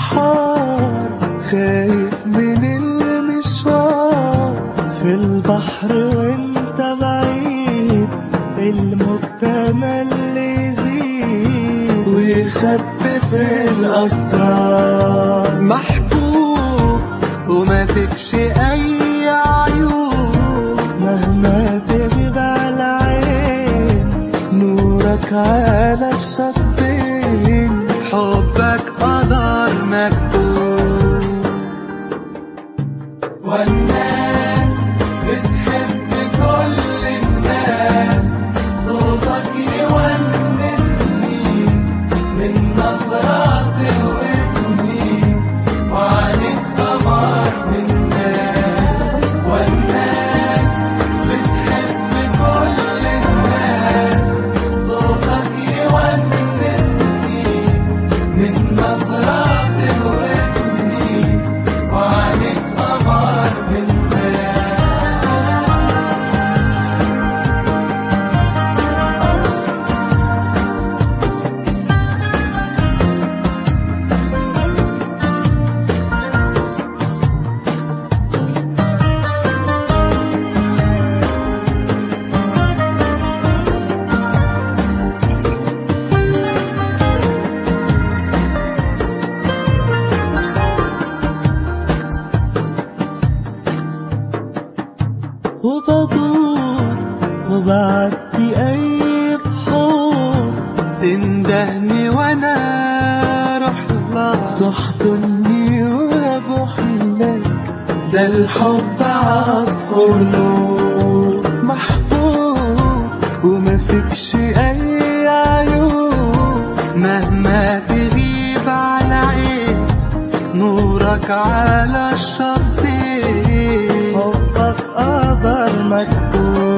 بحار خايف من المشوار في البحر وانت بعيد المجتمع اللي يزيد ويخبي في الأسرار محبوب وما فيكش أي عيوب مهما تغيب على عين نورك على الشطين حبك قدر مكتوب والناس بتحب كل الناس صوتك يونسني من نظرات واسمي وعليك قمر من ناس والناس بتحب كل الناس صوتك يونسني من نظرات واسمي وعليك قمر من ناس وبدور وبعدي أي بحور تندهني وأنا أروح لها تحضني وأبوح لك ده الحب عصفور نور محبوب وما فيكش أي عيوب مهما تغيب على عين نورك على الشطين حبك قدر مكتوب